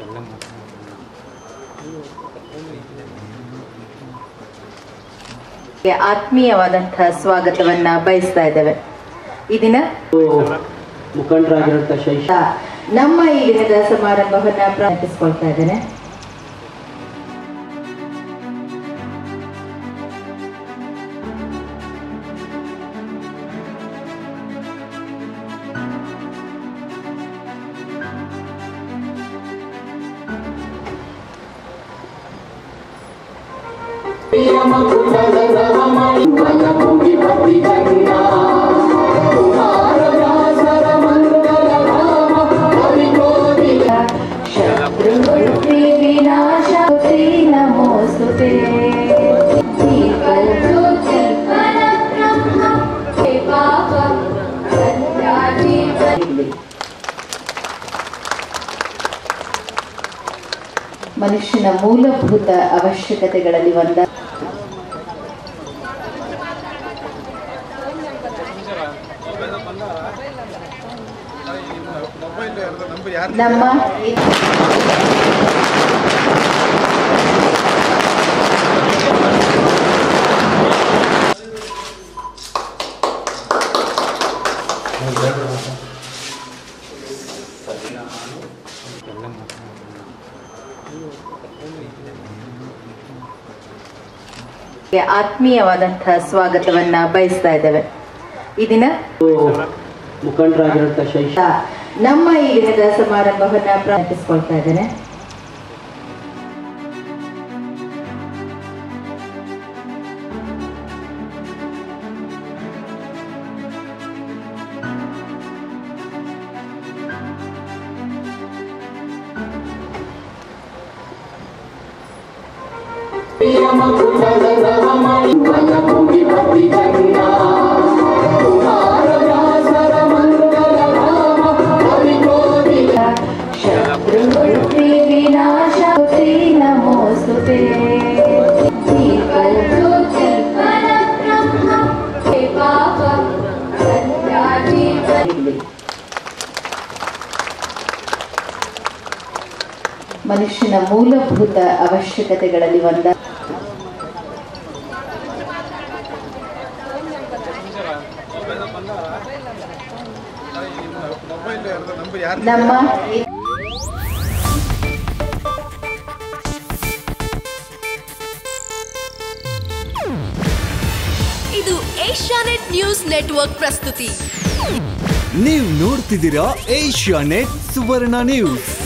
ಆತ್ಮೀಯವಾದಂತಹ ಸ್ವಾಗತವನ್ನ ಬಯಸ್ತಾ ಇದ್ದೇವೆ ಈ ದಿನ ಮುಖಂಡರಾಗಿರುವಂಥ ಶೈಶ ನಮ್ಮ ಈ ದಿನದ ಸಮಾರಂಭವನ್ನ ಪ್ರಾರಂಭಿಸಿಕೊಳ್ತಾ ಇದ್ದೇನೆ ಶತ್ರುವೃತ್ತಿ ವಿನಾಶಾಸ್ತಿ ನಮೋಸ್ತುತೆ ಜೀವಜ್ಯೋತಿ ಪರಬ್ರಹ್ಮ ಹೇ ಪಾಪ ಸತ್ಯಾಜೀವ ಮನುಷ್ಯನ ಮೂಲಭೂತ ಅವಶ್ಯಕತೆಗಳಲ್ಲಿ ಒಂದ ನಮ್ಮ ಈ- ಆತ್ಮೀಯವಾದಂತಹ ಸ್ವಾಗತವನ್ನ ಬಯಸ್ತಾ ಇದ್ದೇವೆ ಈ ದಿನ ಮುಖಂಡರಾಗಿರುವಂಥ ಶೈಶ ನಮ್ಮ ಈ ದಿನದ ಸಮಾರಂಭವನ್ನ ಪ್ರಾರಂಭಿಸಿಕೊಳ್ತಾ ಇದ್ದೇನೆ ಶತ್ರುವೃತ್ತಿ ವಿನಾಶಾಸ್ತಿ ನಮೋಸ್ತುತೆ ಜೀವಜ್ಯೋತಿ ಪರಬ್ರಹ್ಮ ಹೇ ಪಾಪ ಸತ್ಯಾಜೀವ ಮನುಷ್ಯನ ಮೂಲಭೂತ ಅವಶ್ಯಕತೆಗಳಲ್ಲಿ ಒಂದ ನಮ್ಮ ಈ- ಇದು ಏಷ್ಯಾನೆಟ್ ನ್ಯೂಸ್ ನೆಟ್ವರ್ಕ್ ಪ್ರಸ್ತುತಿ ನೀವು ನೋಡ್ತಿದ್ದೀರಾ ಏಷ್ಯಾ ನೆಟ್ ಸುವರ್ಣ ನ್ಯೂಸ್